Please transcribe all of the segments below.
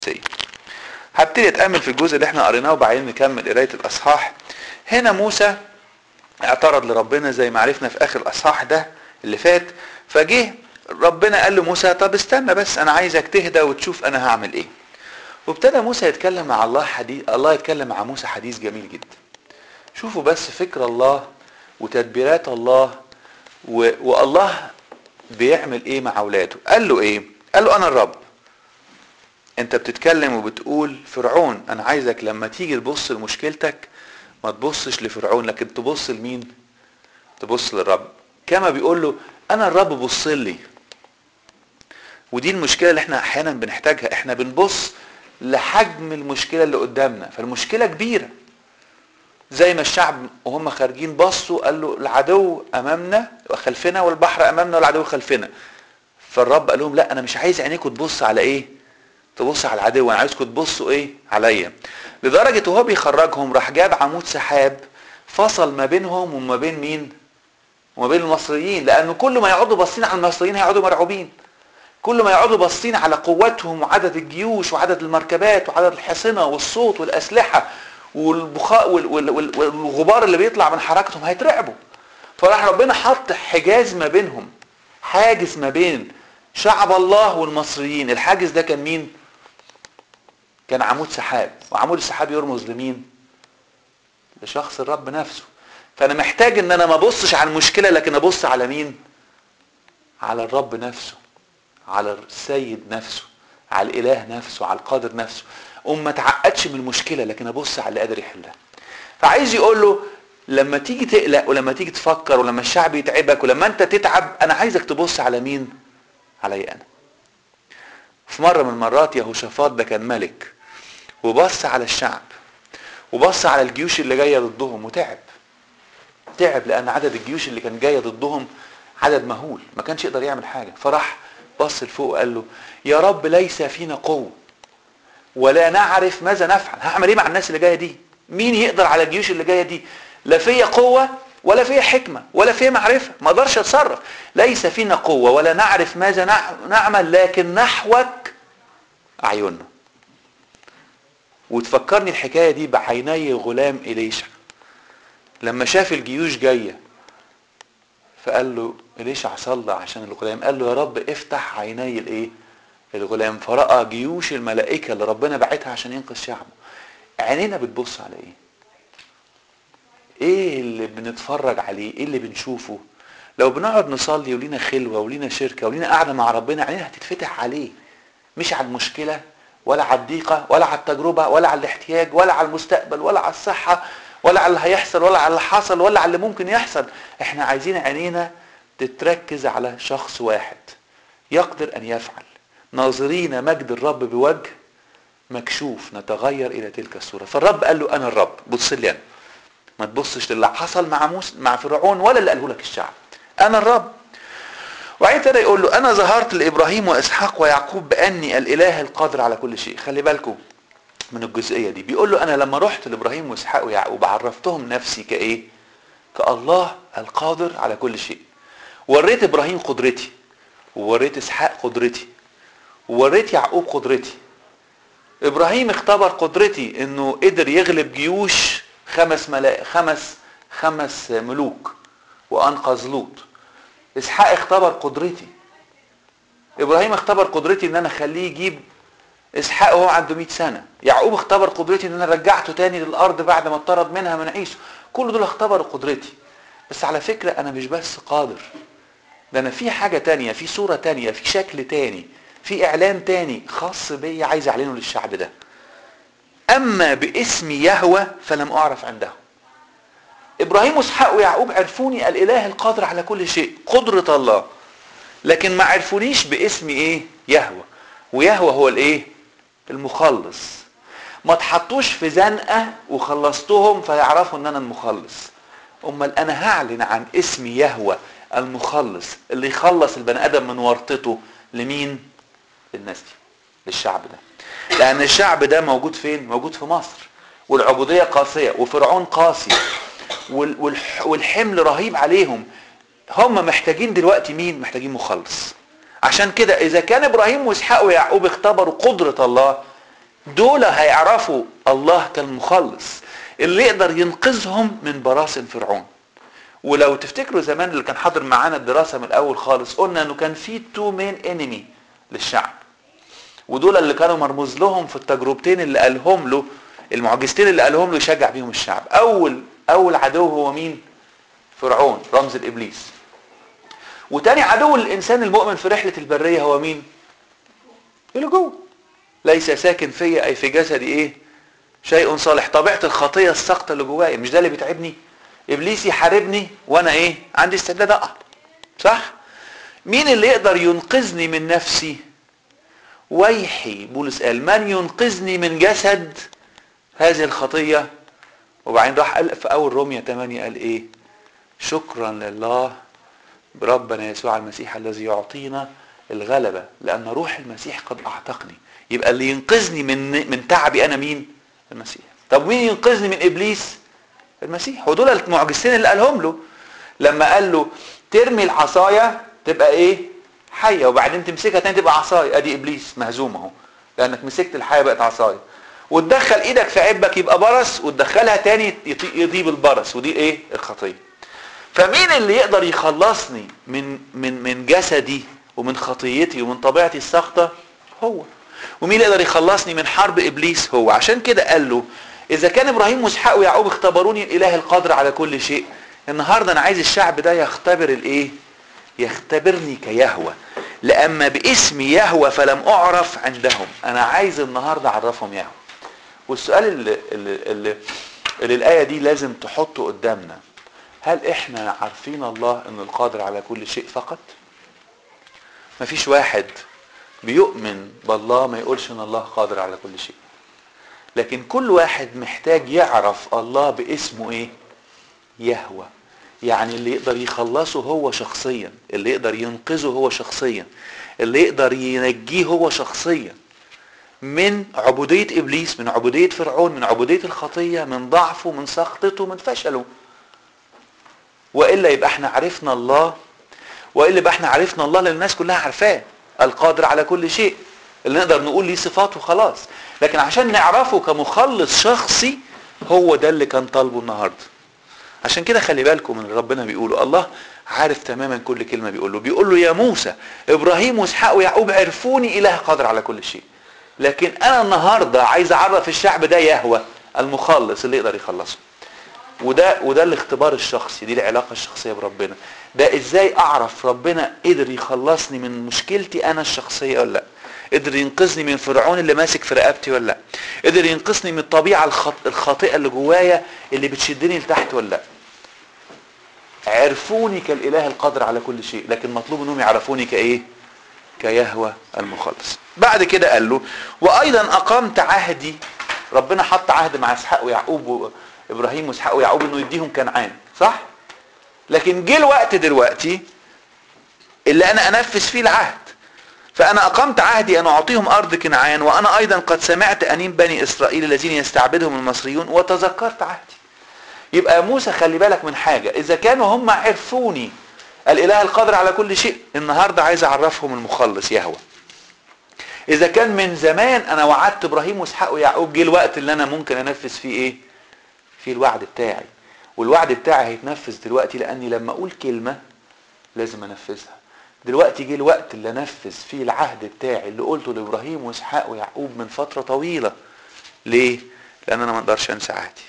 هبتدي اتامل في الجزء اللي احنا قريناه وبعدين نكمل قرايه الاصحاح هنا موسى اعترض لربنا زي ما عرفنا في اخر الاصحاح ده اللي فات فجه ربنا قال لموسى طب استنى بس انا عايزك تهدى وتشوف انا هعمل ايه وابتدى موسى يتكلم مع الله حديث الله يتكلم مع موسى حديث جميل جدا شوفوا بس فكر الله وتدبيرات الله و... والله بيعمل ايه مع اولاده قال له ايه قال له انا الرب انت بتتكلم وبتقول فرعون انا عايزك لما تيجي تبص لمشكلتك ما تبصش لفرعون لكن تبص لمين تبص للرب كما بيقول له انا الرب بص لي ودي المشكله اللي احنا احيانا بنحتاجها احنا بنبص لحجم المشكله اللي قدامنا فالمشكله كبيره زي ما الشعب وهم خارجين بصوا قال له العدو امامنا وخلفنا والبحر امامنا والعدو خلفنا فالرب قال لهم لا انا مش عايز عينيكم تبص على ايه تبص على العدو انا عايزكم تبصوا ايه عليا لدرجه وهو بيخرجهم راح جاب عمود سحاب فصل ما بينهم وما بين مين وما بين المصريين لانه كل ما يقعدوا باصين على المصريين هيقعدوا مرعوبين كل ما يقعدوا باصين على قوتهم وعدد الجيوش وعدد المركبات وعدد الحصنه والصوت والاسلحه والبخاء والغبار اللي بيطلع من حركتهم هيترعبوا فراح ربنا حط حجاز ما بينهم حاجز ما بين شعب الله والمصريين الحاجز ده كان مين كان عمود سحاب وعمود السحاب يرمز لمين لشخص الرب نفسه فانا محتاج ان انا ما ابصش على المشكله لكن ابص على مين على الرب نفسه على السيد نفسه على الاله نفسه على القادر نفسه قوم ما اتعقدش من المشكله لكن ابص على اللي قادر يحلها فعايز يقول له لما تيجي تقلق ولما تيجي تفكر ولما الشعب يتعبك ولما انت تتعب انا عايزك تبص على مين علي انا في مره من المرات يهوشافاط ده كان ملك وبص على الشعب وبص على الجيوش اللي جايه ضدهم وتعب تعب لان عدد الجيوش اللي كان جايه ضدهم عدد مهول ما كانش يقدر يعمل حاجه فراح بص لفوق وقال له يا رب ليس فينا قوه ولا نعرف ماذا نفعل هعمل ايه مع الناس اللي جايه دي مين يقدر على الجيوش اللي جايه دي لا فيا قوه ولا فيا حكمه ولا فيا معرفه ما اقدرش اتصرف ليس فينا قوه ولا نعرف ماذا نعمل لكن نحوك اعيننا وتفكرني الحكايه دي بعيني غلام اليشع لما شاف الجيوش جايه فقال له اليشع صلى عشان الغلام قال له يا رب افتح عيني الايه الغلام فراى جيوش الملائكه اللي ربنا بعتها عشان ينقذ شعبه عينينا بتبص على ايه ايه اللي بنتفرج عليه ايه اللي بنشوفه لو بنقعد نصلي ولينا خلوه ولينا شركه ولينا قاعده مع ربنا عينينا هتتفتح عليه مش على المشكله ولا على الضيقه ولا على التجربه ولا على الاحتياج ولا على المستقبل ولا على الصحه ولا على اللي هيحصل ولا على اللي حصل ولا على اللي ممكن يحصل احنا عايزين عينينا تتركز على شخص واحد يقدر ان يفعل ناظرين مجد الرب بوجه مكشوف نتغير الى تلك الصوره فالرب قال له انا الرب بص لي انا ما تبصش للي حصل مع موسى مع فرعون ولا اللي قاله لك الشعب انا الرب وبعدين ابتدى يقول له انا ظهرت لابراهيم واسحاق ويعقوب باني الاله القادر على كل شيء خلي بالكم من الجزئيه دي بيقول له انا لما رحت لابراهيم واسحاق ويعقوب عرفتهم نفسي كايه كالله القادر على كل شيء وريت ابراهيم قدرتي ووريت اسحاق قدرتي ووريت يعقوب قدرتي ابراهيم اختبر قدرتي انه قدر يغلب جيوش خمس ملا... خمس خمس ملوك وانقذ لوط اسحاق اختبر قدرتي ابراهيم اختبر قدرتي ان انا اخليه يجيب اسحاق وهو عنده 100 سنه يعقوب اختبر قدرتي ان انا رجعته تاني للارض بعد ما اتطرد منها من عيسو كل دول اختبروا قدرتي بس على فكره انا مش بس قادر ده انا في حاجه تانية في صوره تانية في شكل تاني في اعلان تاني خاص بيا عايز اعلنه للشعب ده اما باسم يهوى فلم اعرف عنده ابراهيم واسحاق ويعقوب عرفوني الاله القادر على كل شيء قدره الله لكن ما عرفونيش باسم ايه يهوى ويهوى هو الايه المخلص ما تحطوش في زنقه وخلصتهم فيعرفوا ان انا المخلص امال انا هعلن عن اسم يهوى المخلص اللي يخلص البني ادم من ورطته لمين للناس دي للشعب ده لان الشعب ده موجود فين موجود في مصر والعبوديه قاسيه وفرعون قاسي والحمل رهيب عليهم هم محتاجين دلوقتي مين محتاجين مخلص عشان كده اذا كان ابراهيم واسحاق ويعقوب اختبروا قدره الله دول هيعرفوا الله كالمخلص اللي يقدر ينقذهم من براثن فرعون ولو تفتكروا زمان اللي كان حاضر معانا الدراسه من الاول خالص قلنا انه كان في تو مين انمي للشعب ودول اللي كانوا مرموز لهم في التجربتين اللي قالهم له المعجزتين اللي قالهم له يشجع بيهم الشعب اول اول عدو هو مين فرعون رمز الابليس وتاني عدو الانسان المؤمن في رحله البريه هو مين اللي جوه ليس ساكن فيا اي في جسدي ايه شيء صالح طبيعه الخطيه الساقطه اللي جوايا مش ده اللي بيتعبني ابليس يحاربني وانا ايه عندي استعداد اقع صح مين اللي يقدر ينقذني من نفسي ويحي بولس قال من ينقذني من جسد هذه الخطيه وبعدين راح قال في اول رومية 8 قال ايه شكرا لله بربنا يسوع المسيح الذي يعطينا الغلبة لأن روح المسيح قد أعتقني يبقى اللي ينقذني من من تعبي أنا مين؟ المسيح طب مين ينقذني من إبليس؟ المسيح ودول المعجزتين اللي قالهم له لما قال له ترمي العصاية تبقى إيه؟ حية وبعدين تمسكها تاني تبقى عصاية أدي إبليس مهزوم أهو لأنك مسكت الحية بقت عصاية وتدخل إيدك في عبك يبقى برص وتدخلها تاني يضيب البرص ودي إيه؟ الخطية فمين اللي يقدر يخلصني من من من جسدي ومن خطيتي ومن طبيعتي الساقطة هو ومين يقدر يخلصني من حرب ابليس هو عشان كده قال له اذا كان ابراهيم واسحاق ويعقوب اختبروني الاله القادر على كل شيء النهارده انا عايز الشعب ده يختبر الايه يختبرني كيهوى لاما باسم يهوى فلم اعرف عندهم انا عايز النهارده اعرفهم يهوى والسؤال اللي, اللي, اللي, اللي الايه دي لازم تحطه قدامنا هل احنا عارفين الله انه القادر على كل شيء فقط مفيش واحد بيؤمن بالله ما يقولش ان الله قادر على كل شيء لكن كل واحد محتاج يعرف الله باسمه ايه يهوى يعني اللي يقدر يخلصه هو شخصيا اللي يقدر ينقذه هو شخصيا اللي يقدر ينجيه هو شخصيا من عبودية إبليس من عبودية فرعون من عبودية الخطية من ضعفه من سخطته من فشله وإلا يبقى احنا عرفنا الله وإلا يبقى احنا عرفنا الله اللي الناس كلها عارفاه القادر على كل شيء اللي نقدر نقول ليه صفات وخلاص لكن عشان نعرفه كمخلص شخصي هو ده اللي كان طالبه النهارده عشان كده خلي بالكم من ربنا بيقوله الله عارف تماما كل كلمه بيقول له بيقول له يا موسى ابراهيم واسحاق ويعقوب عرفوني اله قادر على كل شيء لكن انا النهارده عايز اعرف الشعب ده يهوى المخلص اللي يقدر يخلصه وده وده الاختبار الشخصي دي العلاقه الشخصيه بربنا ده ازاي اعرف ربنا قدر يخلصني من مشكلتي انا الشخصيه ولا لا قدر ينقذني من فرعون اللي ماسك في رقبتي ولا لا قدر ينقذني من الطبيعه الخط... الخاطئه اللي جوايا اللي بتشدني لتحت ولا لا عرفوني كالاله القادر على كل شيء لكن مطلوب انهم يعرفوني كايه كيهوى المخلص بعد كده قال له وايضا اقامت عهدي ربنا حط عهد مع اسحاق ويعقوب وابراهيم واسحاق ويعقوب انه يديهم كنعان صح لكن جه الوقت دلوقتي اللي انا انفذ فيه العهد فانا اقمت عهدي ان اعطيهم ارض كنعان وانا ايضا قد سمعت انين بني اسرائيل الذين يستعبدهم المصريون وتذكرت عهدي يبقى يا موسى خلي بالك من حاجة اذا كانوا هم عرفوني الاله القادر على كل شيء النهاردة عايز اعرفهم المخلص يهوى اذا كان من زمان انا وعدت ابراهيم واسحاق ويعقوب جه الوقت اللي انا ممكن انفذ فيه ايه في الوعد بتاعي والوعد بتاعي هيتنفذ دلوقتي لاني لما اقول كلمة لازم انفذها دلوقتي جه الوقت اللي انفذ فيه العهد بتاعي اللي قلته لابراهيم واسحاق ويعقوب من فترة طويلة ليه لان انا ما اقدرش انسى عهدي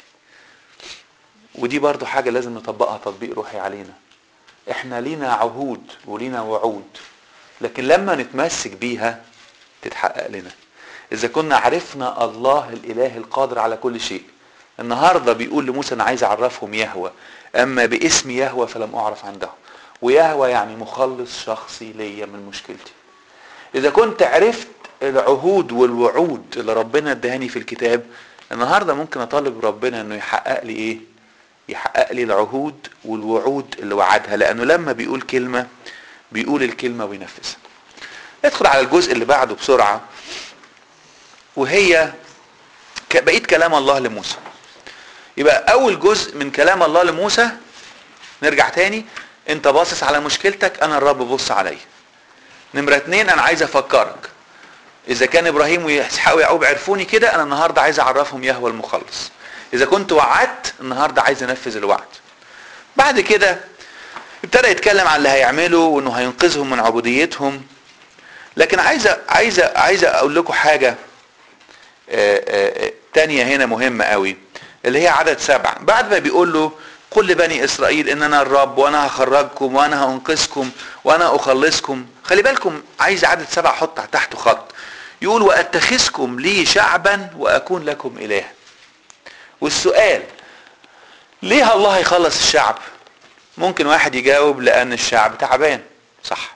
ودي برضو حاجة لازم نطبقها تطبيق روحي علينا احنا لينا عهود ولينا وعود لكن لما نتمسك بيها تتحقق لنا اذا كنا عرفنا الله الاله القادر على كل شيء النهاردة بيقول لموسى انا عايز اعرفهم يهوى اما باسم يهوى فلم اعرف عندهم ويهوى يعني مخلص شخصي ليا من مشكلتي اذا كنت عرفت العهود والوعود اللي ربنا ادهاني في الكتاب النهاردة ممكن اطالب ربنا انه يحقق لي ايه يحقق لي العهود والوعود اللي وعدها لانه لما بيقول كلمة بيقول الكلمة وينفذها ندخل على الجزء اللي بعده بسرعة وهي بقية كلام الله لموسى يبقى اول جزء من كلام الله لموسى نرجع تاني انت باصص على مشكلتك انا الرب بص عليا نمرة اتنين انا عايز افكرك اذا كان ابراهيم واسحاق ويعقوب عرفوني كده انا النهارده عايز اعرفهم يهوى المخلص اذا كنت وعدت النهارده عايز انفذ الوعد بعد كده ابتدى يتكلم عن اللي هيعمله وانه هينقذهم من عبوديتهم لكن عايز عايز عايز اقول لكم حاجه آه، آه، تانية هنا مهمة قوي اللي هي عدد سبعة بعد ما بيقول له قل لبني اسرائيل ان انا الرب وانا هخرجكم وانا هانقذكم وانا اخلصكم خلي بالكم عايز عدد سبعة احط تحته خط يقول واتخذكم لي شعبا واكون لكم اله والسؤال ليه الله يخلص الشعب ممكن واحد يجاوب لان الشعب تعبان صح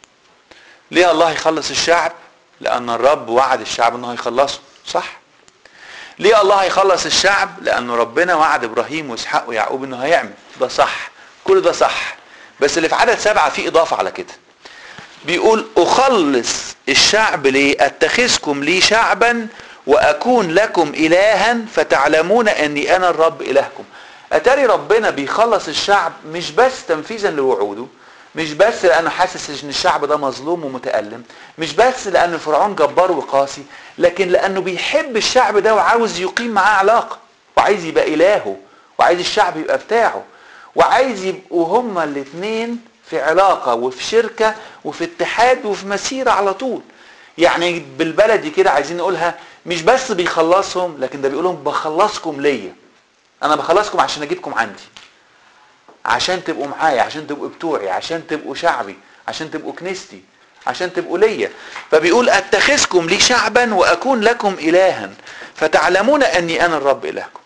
ليه الله يخلص الشعب لان الرب وعد الشعب انه هيخلصه صح ليه الله هيخلص الشعب لانه ربنا وعد ابراهيم واسحاق ويعقوب انه هيعمل ده صح كل ده صح بس اللي في عدد سبعة في اضافة على كده بيقول اخلص الشعب ليه اتخذكم لي شعبا واكون لكم الها فتعلمون اني انا الرب الهكم اتاري ربنا بيخلص الشعب مش بس تنفيذا لوعوده مش بس لانه حاسس ان الشعب ده مظلوم ومتالم مش بس لان فرعون جبار وقاسي لكن لانه بيحب الشعب ده وعاوز يقيم معاه علاقه وعايز يبقى الهه وعايز الشعب يبقى بتاعه وعايز يبقوا هما الاثنين في علاقه وفي شركه وفي اتحاد وفي مسيره على طول يعني بالبلدي كده عايزين نقولها مش بس بيخلصهم لكن ده بيقولهم بخلصكم ليا انا بخلصكم عشان اجيبكم عندي عشان تبقوا معايا عشان تبقوا بتوعي عشان تبقوا شعبي عشان تبقوا كنيستي عشان تبقوا ليا فبيقول اتخذكم لي شعبا واكون لكم الها فتعلمون اني انا الرب الهكم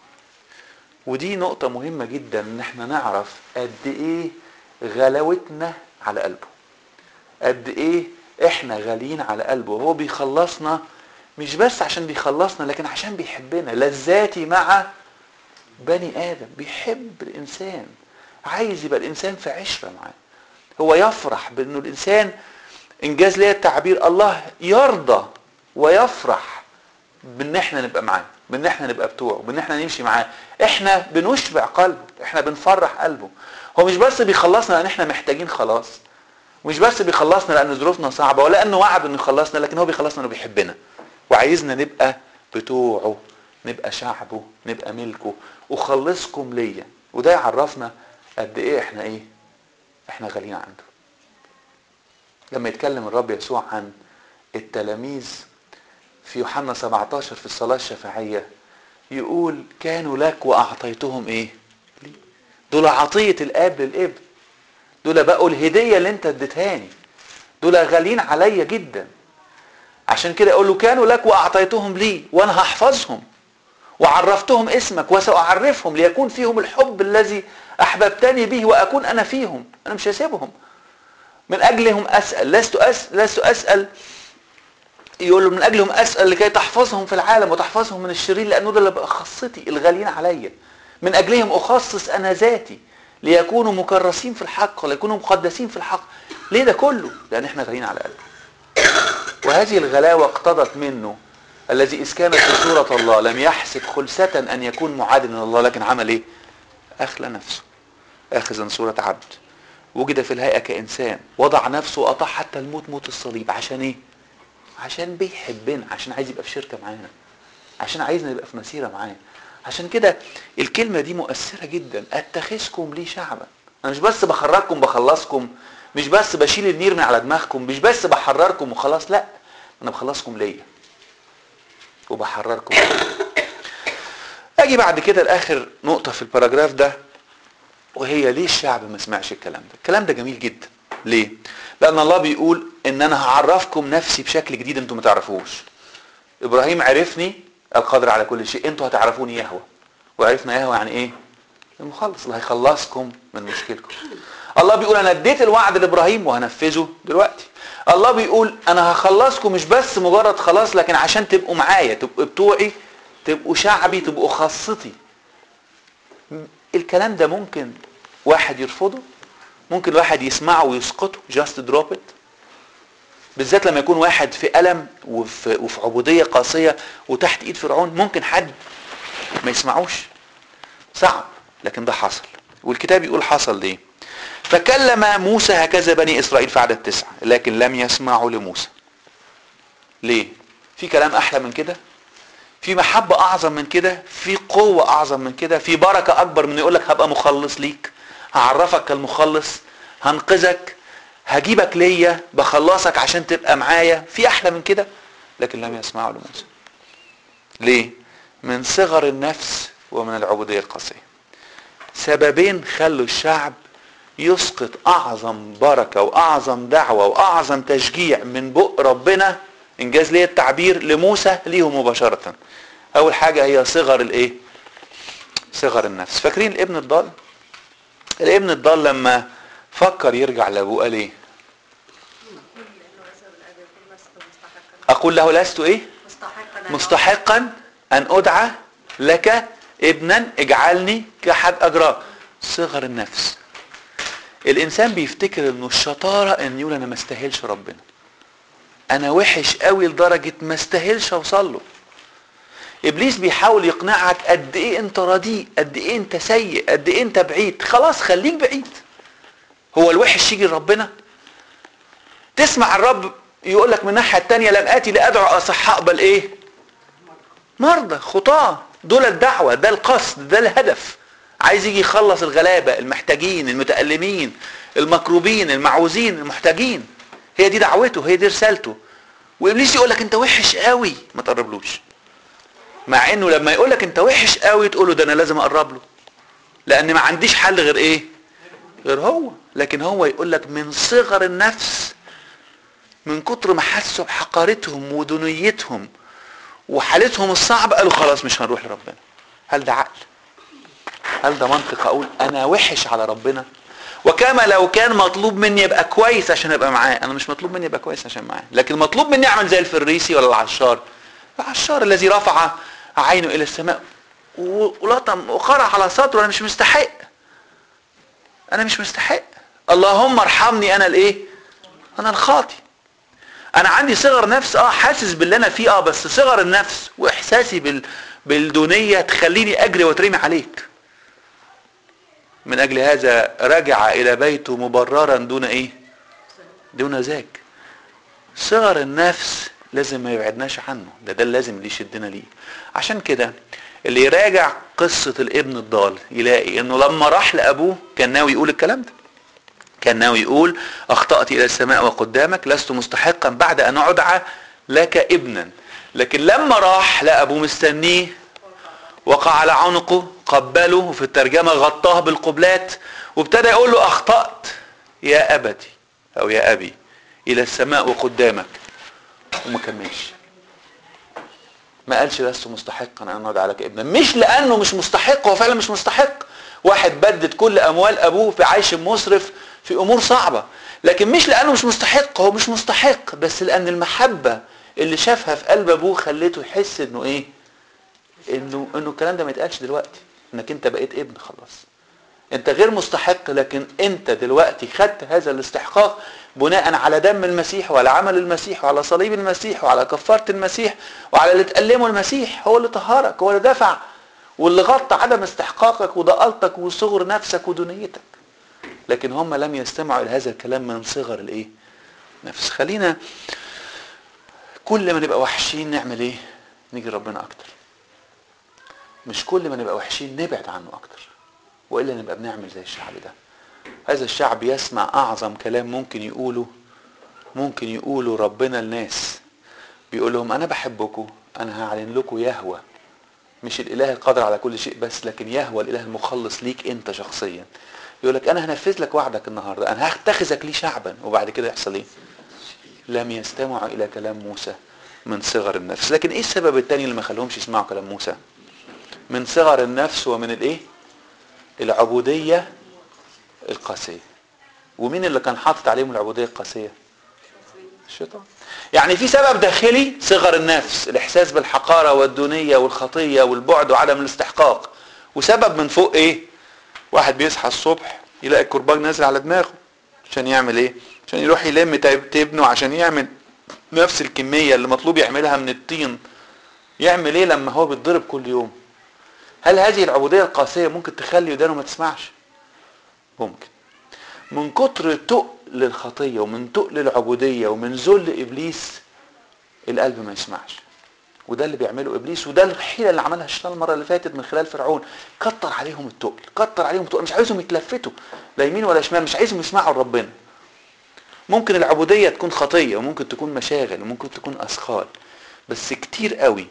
ودي نقطة مهمة جدا ان احنا نعرف قد ايه غلاوتنا على قلبه قد ايه احنا غاليين على قلبه هو بيخلصنا مش بس عشان بيخلصنا لكن عشان بيحبنا لذاتي مع بني ادم بيحب الانسان عايز يبقى الانسان في عشره معاه هو يفرح بانه الانسان انجاز ليا التعبير الله يرضى ويفرح بان احنا نبقى معاه بان احنا نبقى بتوعه بان احنا نمشي معاه احنا بنشبع قلبه احنا بنفرح قلبه هو مش بس بيخلصنا لان احنا محتاجين خلاص مش بس بيخلصنا لان ظروفنا صعبه ولا انه وعد انه يخلصنا لكن هو بيخلصنا انه بيحبنا وعايزنا نبقى بتوعه نبقى شعبه نبقى ملكه وخلصكم ليا وده يعرفنا قد ايه احنا ايه احنا غاليين عنده لما يتكلم الرب يسوع عن التلاميذ في يوحنا 17 في الصلاة الشفاعية يقول كانوا لك وأعطيتهم إيه؟ لي. دول عطية الآب للابن دول بقوا الهدية اللي أنت اديتهاني دول غاليين عليا جدا عشان كده يقول له كانوا لك وأعطيتهم لي وأنا هحفظهم وعرفتهم اسمك وسأعرفهم ليكون فيهم الحب الذي أحببتني به وأكون أنا فيهم أنا مش هسيبهم من أجلهم أسأل لست أسأل, لست أسأل يقول من أجلهم أسأل لكي تحفظهم في العالم وتحفظهم من الشرير لأنه ده اللي بقى خاصتي الغاليين عليا من أجلهم أخصص أنا ذاتي ليكونوا مكرسين في الحق وليكونوا مقدسين في الحق ليه ده كله؟ لأن احنا غاليين على قلبه وهذه الغلاوة اقتضت منه الذي إذ كان في صورة الله لم يحسب خلسة أن يكون معادلا لله لكن عمل إيه؟ أخلى نفسه آخذا صورة عبد وجد في الهيئة كإنسان وضع نفسه وأطاع حتى الموت موت الصليب عشان إيه؟ عشان بيحبنا عشان عايز يبقى في شركة معانا عشان عايزنا نبقى في مسيرة معاه عشان كده الكلمة دي مؤثرة جدا اتخذكم لي شعبا أنا مش بس بخرجكم بخلصكم مش بس بشيل النير من على دماغكم مش بس بحرركم وخلاص لا أنا بخلصكم ليا وبحرركم اجي بعد كده لاخر نقطة في الباراجراف ده وهي ليه الشعب ما سمعش الكلام ده الكلام ده جميل جدا ليه لان الله بيقول ان انا هعرفكم نفسي بشكل جديد انتم ما تعرفوش ابراهيم عرفني القادر على كل شيء انتوا هتعرفوني يهوى وعرفنا يهوى يعني ايه المخلص اللي هيخلصكم من مشكلكم الله بيقول انا اديت الوعد لابراهيم وهنفذه دلوقتي الله بيقول انا هخلصكم مش بس مجرد خلاص لكن عشان تبقوا معايا تبقوا بتوعي تبقوا شعبي تبقوا خاصتي الكلام ده ممكن واحد يرفضه ممكن واحد يسمعه ويسقطه جاست دروب ات بالذات لما يكون واحد في ألم وفي, وفي عبودية قاسية وتحت ايد فرعون ممكن حد ما يسمعوش صعب لكن ده حصل والكتاب يقول حصل ليه فكلم موسى هكذا بني اسرائيل في عدد تسعة لكن لم يسمعوا لموسى ليه في كلام احلى من كده في محبة اعظم من كده في قوة اعظم من كده في بركة اكبر من يقولك هبقى مخلص ليك هعرفك كالمخلص هنقذك هجيبك ليا بخلصك عشان تبقى معايا في احلى من كده لكن لم يسمعوا لموسى ليه من صغر النفس ومن العبودية القاسية سببين خلوا الشعب يسقط اعظم بركة واعظم دعوة واعظم تشجيع من بق ربنا انجاز ليه التعبير لموسى ليهم مباشرة اول حاجة هي صغر الايه صغر النفس فاكرين الابن الضال الابن الضال لما فكر يرجع لابوه قال ايه اقول له لست ايه مستحقا ان ادعى لك ابنا اجعلني كحد اجراه صغر النفس الانسان بيفتكر انه الشطاره ان يقول انا ما استاهلش ربنا انا وحش قوي لدرجه ما استاهلش اوصل له ابليس بيحاول يقنعك قد ايه انت رديء قد ايه انت سيء قد ايه انت بعيد خلاص خليك بعيد هو الوحش يجي لربنا تسمع الرب يقول لك من الناحيه الثانيه لم اتي لادعو اصحاء بل ايه مرضى خطاه دول الدعوه ده القصد ده الهدف عايز يجي يخلص الغلابه المحتاجين المتالمين المكروبين المعوزين المحتاجين هي دي دعوته هي دي رسالته وابليس يقول لك انت وحش قوي ما تقربلوش مع انه لما يقول لك انت وحش قوي تقول له ده انا لازم اقرب له لان ما عنديش حل غير ايه غير هو لكن هو يقول لك من صغر النفس من كتر ما حسوا بحقارتهم ودنيتهم وحالتهم الصعبه قالوا خلاص مش هنروح لربنا هل ده عقل هل ده منطق اقول انا وحش على ربنا وكما لو كان مطلوب مني ابقى كويس عشان ابقى معاه انا مش مطلوب مني ابقى كويس عشان معاه لكن مطلوب مني اعمل زي الفريسي ولا العشار العشار الذي رفع عينه الى السماء ولطم وقرع على صدره انا مش مستحق انا مش مستحق اللهم ارحمني انا الايه انا الخاطي انا عندي صغر نفس اه حاسس باللي انا فيه اه بس صغر النفس واحساسي بال بالدونيه تخليني اجري واترمي عليك من اجل هذا رجع الى بيته مبررا دون ايه دون ذاك صغر النفس لازم ما يبعدناش عنه ده ده لازم اللي يشدنا ليه عشان كده اللي يراجع قصة الابن الضال يلاقي انه لما راح لابوه كان ناوي يقول الكلام ده كان ناوي يقول اخطأت الى السماء وقدامك لست مستحقا بعد ان ادعى لك ابنا لكن لما راح لابوه مستنيه وقع على عنقه قبله وفي الترجمة غطاه بالقبلات وابتدى يقول له اخطأت يا ابتي او يا ابي الى السماء وقدامك وما كملش ما قالش لست مستحقا ان ادعى لك ابنا مش لانه مش مستحق هو فعلا مش مستحق واحد بدد كل اموال ابوه في عيش مسرف في امور صعبه لكن مش لانه مش مستحق هو مش مستحق بس لان المحبه اللي شافها في قلب ابوه خليته يحس انه ايه انه انه الكلام ده ما يتقالش دلوقتي انك انت بقيت ابن خلاص انت غير مستحق لكن انت دلوقتي خدت هذا الاستحقاق بناء على دم المسيح وعلى عمل المسيح وعلى صليب المسيح وعلى كفارة المسيح وعلى اللي تألمه المسيح هو اللي طهرك هو اللي دفع واللي غطى عدم استحقاقك وضالتك وصغر نفسك ودنيتك لكن هم لم يستمعوا الى هذا الكلام من صغر الايه نفس خلينا كل ما نبقى وحشين نعمل ايه نيجي ربنا اكتر مش كل ما نبقى وحشين نبعد عنه اكتر والا نبقى بنعمل زي الشعب ده هذا الشعب يسمع اعظم كلام ممكن يقوله ممكن يقوله ربنا الناس بيقول لهم انا بحبكم انا هعلن لكم يهوى مش الاله القادر على كل شيء بس لكن يهوى الاله المخلص ليك انت شخصيا يقول لك انا هنفذ لك وعدك النهارده انا هتخذك لي شعبا وبعد كده يحصل ايه لم يستمعوا الى كلام موسى من صغر النفس لكن ايه السبب الثاني اللي ما خلوهمش يسمعوا كلام موسى من صغر النفس ومن الايه العبوديه القاسيه ومين اللي كان حاطط عليهم العبوديه القاسيه الشيطان يعني في سبب داخلي صغر النفس الاحساس بالحقاره والدونيه والخطيه والبعد وعدم الاستحقاق وسبب من فوق ايه واحد بيصحى الصبح يلاقي الكرباج نازل على دماغه عشان يعمل ايه عشان يروح يلم تبنه عشان يعمل نفس الكميه اللي مطلوب يعملها من الطين يعمل ايه لما هو بيتضرب كل يوم هل هذه العبوديه القاسيه ممكن تخلي ودانه ما تسمعش ممكن من كتر تقل الخطيه ومن تقل العبوديه ومن ذل ابليس القلب ما يسمعش وده اللي بيعمله ابليس وده الحيله اللي عملها الشيطان المره اللي فاتت من خلال فرعون كتر عليهم التقل كتر عليهم التقل مش عايزهم يتلفتوا لا يمين ولا شمال مش عايزهم يسمعوا لربنا ممكن العبوديه تكون خطيه وممكن تكون مشاغل وممكن تكون اثقال بس كتير قوي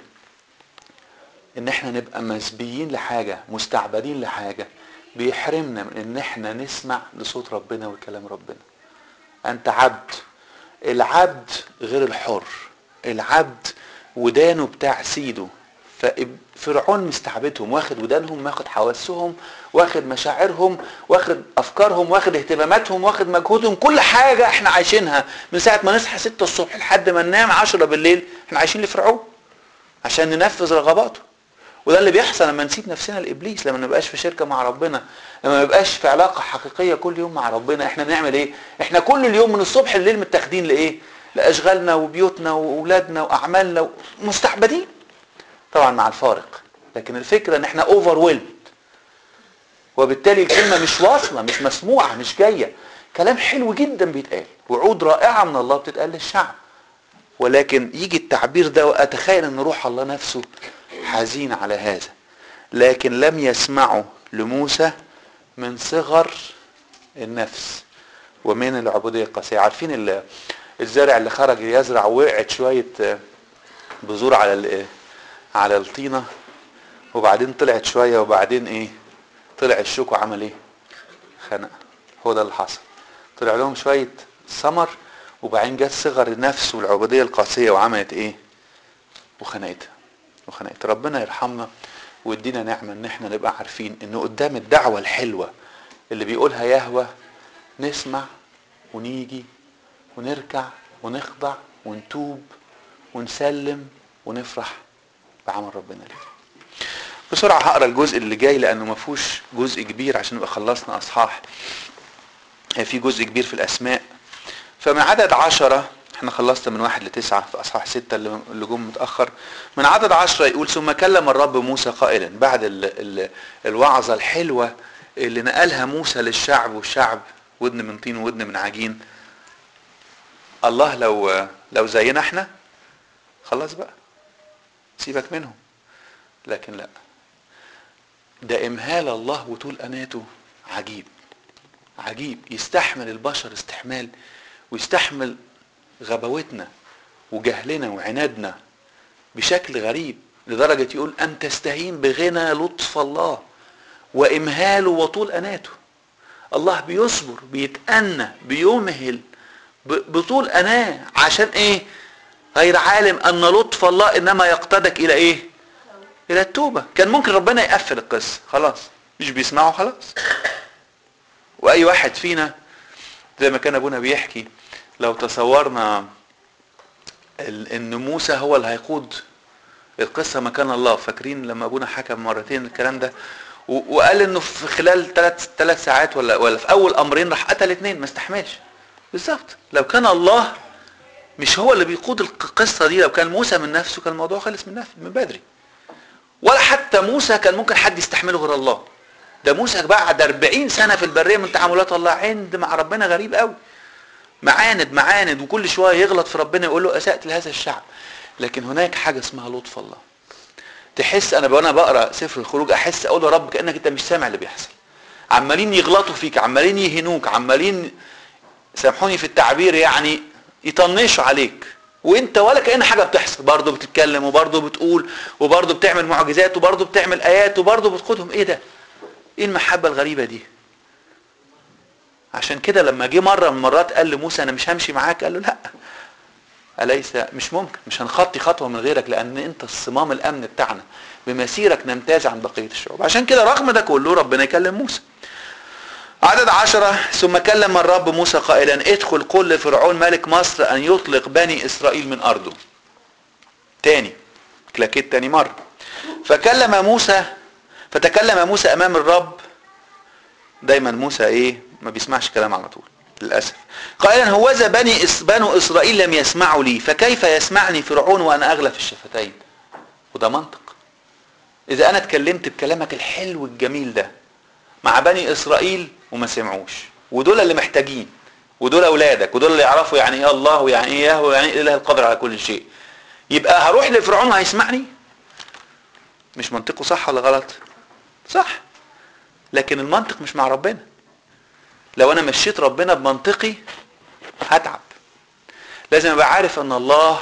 ان احنا نبقى مسبيين لحاجه مستعبدين لحاجه بيحرمنا من ان احنا نسمع لصوت ربنا وكلام ربنا انت عبد العبد غير الحر العبد ودانه بتاع سيده ففرعون مستعبدهم واخد ودانهم واخد حواسهم واخد مشاعرهم واخد افكارهم واخد اهتماماتهم واخد مجهودهم كل حاجه احنا عايشينها من ساعه ما نصحى 6 الصبح لحد ما ننام 10 بالليل احنا عايشين لفرعون عشان ننفذ رغباته وده اللي بيحصل لما نسيب نفسنا لابليس لما ما نبقاش في شركه مع ربنا لما ما نبقاش في علاقه حقيقيه كل يوم مع ربنا احنا بنعمل ايه احنا كل اليوم من الصبح لليل متاخدين لايه لاشغالنا وبيوتنا واولادنا واعمالنا مستعبدين طبعا مع الفارق لكن الفكره ان احنا اوفر وبالتالي الكلمه مش واصله مش مسموعه مش جايه كلام حلو جدا بيتقال وعود رائعه من الله بتتقال للشعب ولكن يجي التعبير ده واتخيل ان روح الله نفسه حزين على هذا لكن لم يسمعوا لموسى من صغر النفس ومن العبوديه القاسيه عارفين الزارع اللي خرج يزرع وقعت شويه بذور على على الطينه وبعدين طلعت شويه وبعدين ايه طلع الشوك وعمل ايه خنق هو ده اللي حصل طلع لهم شويه ثمر وبعدين جت صغر النفس والعبوديه القاسيه وعملت ايه وخنقتها وخنقت ربنا يرحمنا ويدينا نعمه ان احنا نبقى عارفين ان قدام الدعوه الحلوه اللي بيقولها يهوى نسمع ونيجي ونركع ونخضع ونتوب ونسلم ونفرح بعمل ربنا ليه بسرعة هقرا الجزء اللي جاي لأنه ما فيهوش جزء كبير عشان نبقى خلصنا أصحاح في جزء كبير في الأسماء فمن عدد عشرة احنا خلصنا من واحد لتسعة في أصحاح ستة اللي جم متأخر من عدد عشرة يقول ثم كلم الرب موسى قائلا بعد ال ال الوعظة الحلوة اللي نقلها موسى للشعب والشعب ودن من طين ودن من عجين الله لو لو زينا احنا خلاص بقى سيبك منهم لكن لا ده امهال الله وطول اناته عجيب عجيب يستحمل البشر استحمال ويستحمل غباوتنا وجهلنا وعنادنا بشكل غريب لدرجة يقول أن تستهين بغنى لطف الله وإمهاله وطول أناته الله بيصبر بيتأنى بيمهل بطول أناه عشان إيه غير عالم أن لطف الله إنما يقتدك إلى إيه إلى التوبة كان ممكن ربنا يقفل القصة خلاص مش بيسمعوا خلاص وأي واحد فينا زي ما كان أبونا بيحكي لو تصورنا ان موسى هو اللي هيقود القصة مكان الله فاكرين لما ابونا حكى مرتين الكلام ده وقال انه في خلال ثلاث ثلاث ساعات ولا ولا في اول امرين راح قتل اثنين ما استحملش بالظبط لو كان الله مش هو اللي بيقود القصة دي لو كان موسى من نفسه كان الموضوع خلص من نفسه من بدري ولا حتى موسى كان ممكن حد يستحمله غير الله ده موسى بعد 40 سنة في البرية من تعاملات الله عند مع ربنا غريب قوي معاند معاند وكل شويه يغلط في ربنا يقول له اسات لهذا الشعب لكن هناك حاجه اسمها لطف الله تحس انا وانا بقرا سفر الخروج احس اقول يا رب كانك انت مش سامع اللي بيحصل عمالين يغلطوا فيك عمالين يهنوك عمالين سامحوني في التعبير يعني يطنشوا عليك وانت ولا كان حاجه بتحصل برضه بتتكلم وبرضه بتقول وبرضه بتعمل معجزات وبرضه بتعمل ايات وبرضه بتقودهم ايه ده ايه المحبه الغريبه دي عشان كده لما جه مره من المرات قال لموسى انا مش همشي معاك قال له لا اليس مش ممكن مش هنخطي خطوه من غيرك لان انت الصمام الامن بتاعنا بمسيرك نمتاز عن بقيه الشعوب عشان كده رغم ده كله ربنا يكلم موسى عدد عشرة ثم كلم الرب موسى قائلا ادخل قل لفرعون ملك مصر ان يطلق بني اسرائيل من ارضه تاني كلاكيت تاني مرة فكلم موسى فتكلم موسى امام الرب دايما موسى ايه ما بيسمعش كلام على طول للاسف قائلا هوذا بني إس بنو اسرائيل لم يسمعوا لي فكيف يسمعني فرعون وانا اغلى في الشفتين وده منطق اذا انا اتكلمت بكلامك الحلو الجميل ده مع بني اسرائيل وما سمعوش ودول اللي محتاجين ودول اولادك ودول اللي يعرفوا يعني ايه الله ويعني ايه يهوه ويعني ايه اله القادر على كل شيء يبقى هروح لفرعون هيسمعني مش منطقه صح ولا غلط صح لكن المنطق مش مع ربنا لو انا مشيت ربنا بمنطقي هتعب لازم ابقى عارف ان الله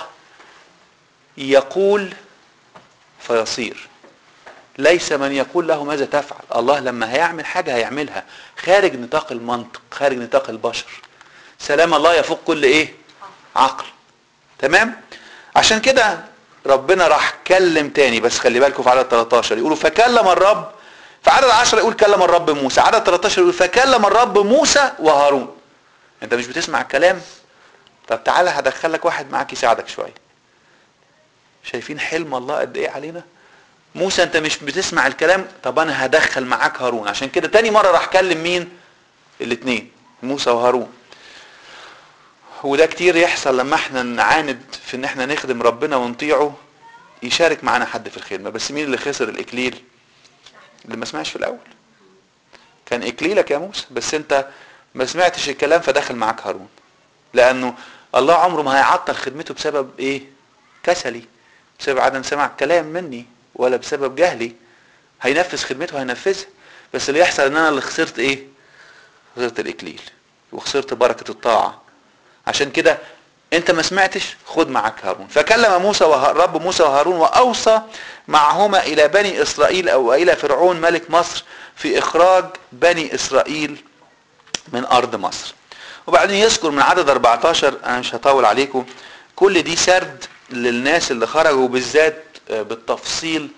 يقول فيصير ليس من يقول له ماذا تفعل الله لما هيعمل حاجة هيعملها خارج نطاق المنطق خارج نطاق البشر سلام الله يفوق كل ايه عقل تمام عشان كده ربنا راح كلم تاني بس خلي بالكم في عدد 13 يقولوا فكلم الرب في عدد 10 يقول كلم الرب موسى عدد 13 يقول فكلم الرب موسى وهارون انت مش بتسمع الكلام طب تعالى هدخلك واحد معاك يساعدك شويه شايفين حلم الله قد ايه علينا موسى انت مش بتسمع الكلام طب انا هدخل معاك هارون عشان كده تاني مره راح كلم مين الاثنين موسى وهارون وده كتير يحصل لما احنا نعاند في ان احنا نخدم ربنا ونطيعه يشارك معانا حد في الخدمه بس مين اللي خسر الاكليل اللي ما سمعش في الاول كان اكليلك يا موسى بس انت ما سمعتش الكلام فدخل معاك هارون لانه الله عمره ما هيعطل خدمته بسبب ايه كسلي بسبب عدم سماع الكلام مني ولا بسبب جهلي هينفذ خدمته هينفذها بس اللي يحصل ان انا اللي خسرت ايه خسرت الاكليل وخسرت بركه الطاعه عشان كده انت ما سمعتش خد معك هارون فكلم موسى رب موسى وهارون واوصى معهما الى بني اسرائيل او الى فرعون ملك مصر في اخراج بني اسرائيل من ارض مصر وبعدين يذكر من عدد 14 انا مش هطول عليكم كل دي سرد للناس اللي خرجوا بالذات بالتفصيل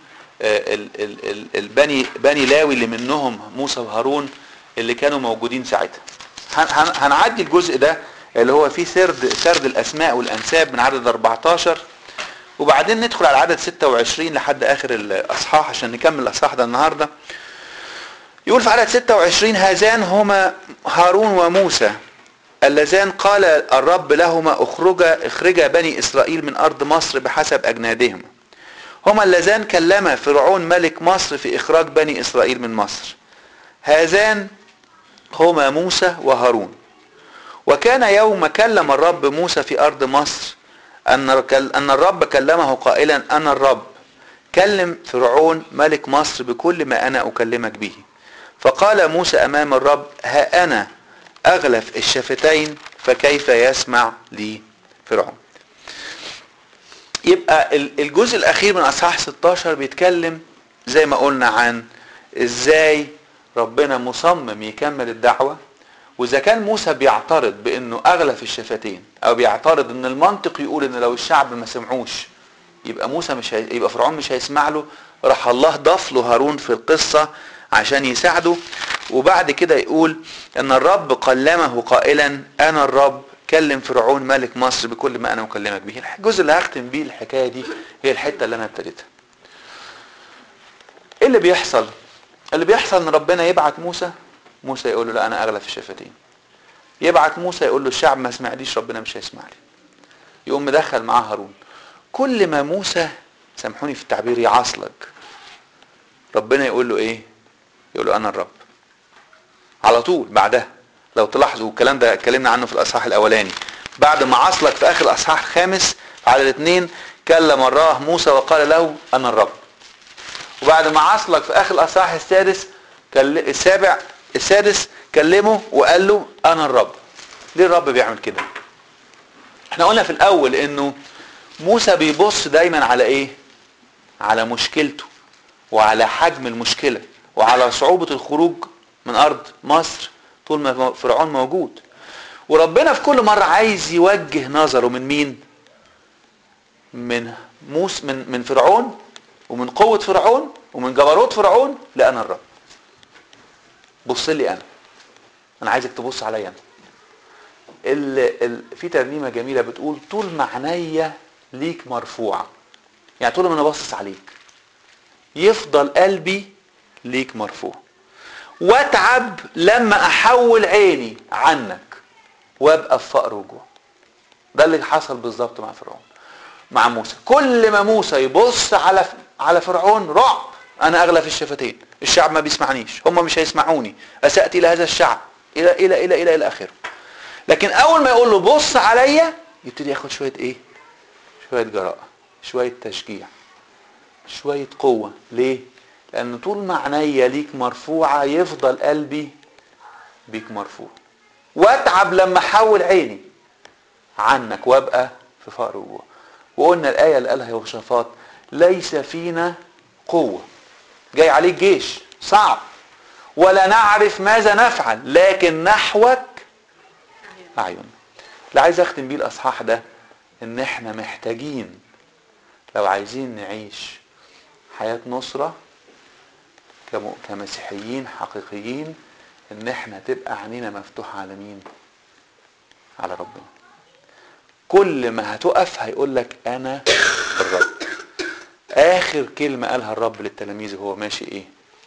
البني بني لاوي اللي منهم موسى وهارون اللي كانوا موجودين ساعتها هنعدي الجزء ده اللي هو فيه سرد سرد الاسماء والانساب من عدد 14 وبعدين ندخل على عدد 26 لحد اخر الاصحاح عشان نكمل الاصحاح ده النهارده يقول في عدد 26 هذان هما هارون وموسى اللذان قال الرب لهما اخرجا اخرجا بني اسرائيل من ارض مصر بحسب اجنادهما هما اللذان كلما فرعون ملك مصر في اخراج بني اسرائيل من مصر هذان هما موسى وهارون وكان يوم كلم الرب موسى في ارض مصر ان ان الرب كلمه قائلا انا الرب كلم فرعون ملك مصر بكل ما انا اكلمك به فقال موسى امام الرب ها انا اغلف الشفتين فكيف يسمع لي فرعون يبقى الجزء الاخير من اصحاح 16 بيتكلم زي ما قلنا عن ازاي ربنا مصمم يكمل الدعوه واذا كان موسى بيعترض بانه اغلف الشفتين او بيعترض ان المنطق يقول ان لو الشعب ما سمعوش يبقى موسى مش هي... يبقى فرعون مش هيسمع له راح الله ضاف له هارون في القصه عشان يساعده وبعد كده يقول ان الرب كلمه قائلا انا الرب كلم فرعون ملك مصر بكل ما انا اكلمك به الجزء اللي هختم بيه الحكايه دي هي الحته اللي انا ابتديتها ايه اللي بيحصل اللي بيحصل ان ربنا يبعت موسى موسى يقول له لا انا اغلف الشفتين يبعت موسى يقول له الشعب ما سمعليش ربنا مش هيسمع لي يقوم مدخل معاه هارون كل ما موسى سامحوني في التعبير يعصلك ربنا يقول له ايه يقول له انا الرب على طول بعدها لو تلاحظوا الكلام ده اتكلمنا عنه في الاصحاح الاولاني بعد ما عصلك في اخر الاصحاح الخامس على الاثنين كلم الله موسى وقال له انا الرب وبعد ما عصلك في اخر الاصحاح السادس السابع السادس كلمه وقال له انا الرب ليه الرب بيعمل كده احنا قلنا في الاول انه موسى بيبص دايما على ايه على مشكلته وعلى حجم المشكلة وعلى صعوبة الخروج من ارض مصر طول ما فرعون موجود وربنا في كل مرة عايز يوجه نظره من مين من موس من من فرعون ومن قوة فرعون ومن جبروت فرعون لأنا الرب بص لي انا انا عايزك تبص عليا انا ال... ال... في ترنيمه جميله بتقول طول ما عينيا ليك مرفوعه يعني طول ما انا باصص عليك يفضل قلبي ليك مرفوع واتعب لما احول عيني عنك وابقى في فقر وجوع ده اللي حصل بالظبط مع فرعون مع موسى كل ما موسى يبص على على فرعون رعب انا اغلى في الشفتين الشعب ما بيسمعنيش هم مش هيسمعوني اسأت الى هذا الشعب الى الى الى الى الى اخره لكن اول ما يقول له بص عليا يبتدي ياخد شويه ايه شويه جراءه شوية تشجيع شوية قوة ليه لان طول ما عينيا ليك مرفوعة يفضل قلبي بيك مرفوع واتعب لما احول عيني عنك وابقى في فقر وجوع وقلنا الآية اللي قالها يهوشافاط ليس فينا قوة جاي عليك جيش صعب ولا نعرف ماذا نفعل لكن نحوك أعين اللي عايز أختم بيه الأصحاح ده إن إحنا محتاجين لو عايزين نعيش حياة نصرة كم- كمسيحيين حقيقيين إن إحنا تبقى عينينا مفتوحة على مين؟ على ربنا كل ما هتقف هيقول لك انا الرب اخر كلمة قالها الرب للتلاميذ وهو ماشي ايه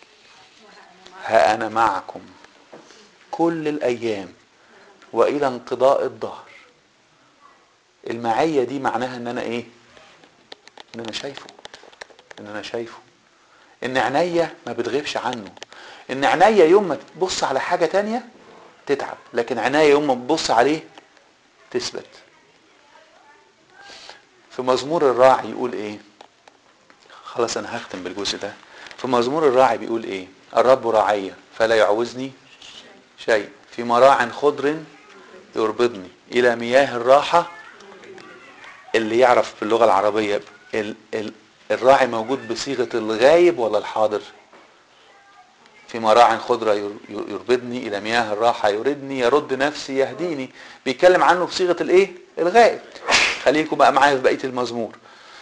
ها انا معكم كل الايام والى انقضاء الدهر المعية دي معناها ان انا ايه ان انا شايفه ان انا شايفه ان عينيا ما بتغيبش عنه ان عينيا يوم ما تبص على حاجة تانية تتعب لكن عينيا يوم ما تبص عليه تثبت في مزمور الراعي يقول ايه خلاص انا هختم بالجزء ده في مزمور الراعي بيقول ايه الرب راعي فلا يعوزني شيء في مراع خضر يربضني الى مياه الراحه اللي يعرف باللغه العربيه ال ال الراعي موجود بصيغه الغايب ولا الحاضر في مراع خضرة ير- يربدني إلى مياه الراحة يردني يرد نفسي يهديني بيتكلم عنه بصيغة الإيه؟ الغائب خليكم بقى معايا في بقية المزمور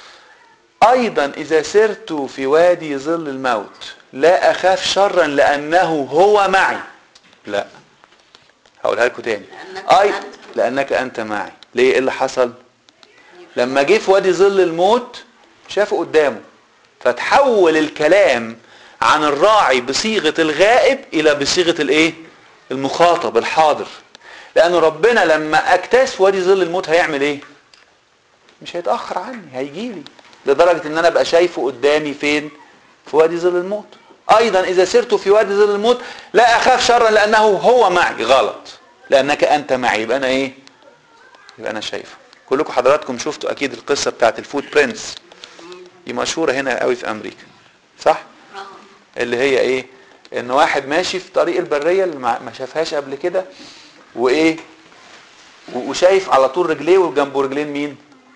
أيضا إذا سرت في وادي ظل الموت لا أخاف شرا لأنه هو معي لا هقولها لكم تاني لأنك أي أنت. لأنك أنت معي ليه إيه اللي حصل لما جه في وادي ظل الموت شافه قدامه فتحول الكلام عن الراعي بصيغة الغائب إلى بصيغة الإيه؟ المخاطب الحاضر لأن ربنا لما اجتاز في وادي ظل الموت هيعمل إيه؟ مش هيتأخر عني هيجي لي لدرجة إن أنا أبقى شايفه قدامي فين؟ في وادي ظل الموت أيضا إذا سرت في وادي ظل الموت لا أخاف شرا لأنه هو معي غلط لأنك أنت معي يبقى أنا إيه؟ يبقى أنا شايفه كلكم حضراتكم شفتوا أكيد القصة بتاعت الفوت برنس دي مشهورة هنا قوي في أمريكا صح؟ آه. اللي هي ايه ان واحد ماشي في طريق البريه اللي ما ما شافهاش قبل كده وايه و- وشايف على طول رجليه وجنبه رجلين مين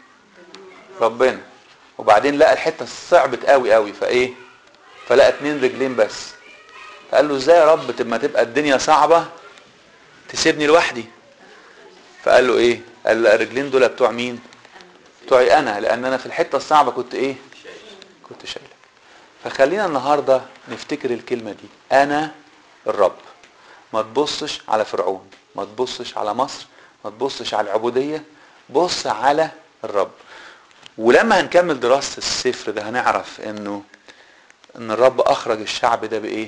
ربنا وبعدين لقى الحته صعبت قوي قوي فايه فلقى اتنين رجلين بس فقال له ازاي يا رب تب- ما تبقى الدنيا صعبه تسيبني لوحدي فقال له ايه قال له الرجلين دول بتوع مين بتوعي انا لان انا في الحته الصعبه كنت ايه كنت شايلك فخلينا النهارده نفتكر الكلمه دي انا الرب ما تبصش على فرعون ما تبصش على مصر ما تبصش على العبوديه بص على الرب ولما هنكمل دراسه السفر ده هنعرف انه ان الرب اخرج الشعب ده بايه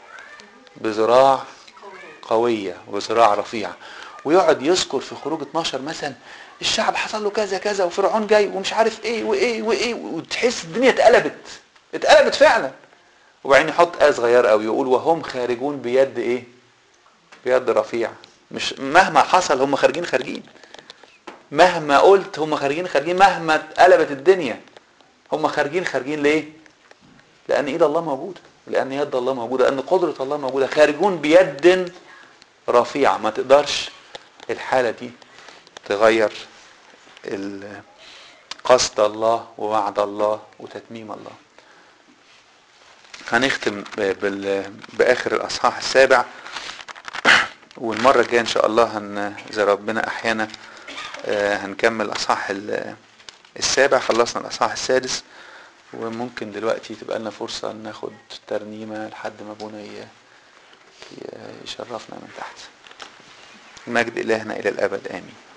بذراع قويه وذراع رفيعه ويقعد يذكر في خروج 12 مثلا الشعب حصل له كذا كذا وفرعون جاي ومش عارف ايه وايه وايه وتحس الدنيا اتقلبت اتقلبت فعلا وبعدين يحط آية صغيرة قوي يقول وهم خارجون بيد ايه بيد رفيع مش مهما حصل هم خارجين خارجين مهما قلت هم خارجين خارجين مهما اتقلبت الدنيا هم خارجين خارجين ليه لان ايد الله موجوده لان يد الله موجوده لان قدره الله موجوده خارجون بيد رفيع ما تقدرش الحاله دي تغير ال- قصد الله ووعد الله وتتميم الله هنختم ب- بال- باخر الاصحاح السابع والمره الجايه ان شاء الله هن اذا ربنا احيانا آه، هنكمل الاصحاح ال- السابع خلصنا الاصحاح السادس وممكن دلوقتي تبقى لنا فرصه ناخد ترنيمه لحد ما ابونا ي- ي- يشرفنا من تحت المجد الهنا الى الابد امين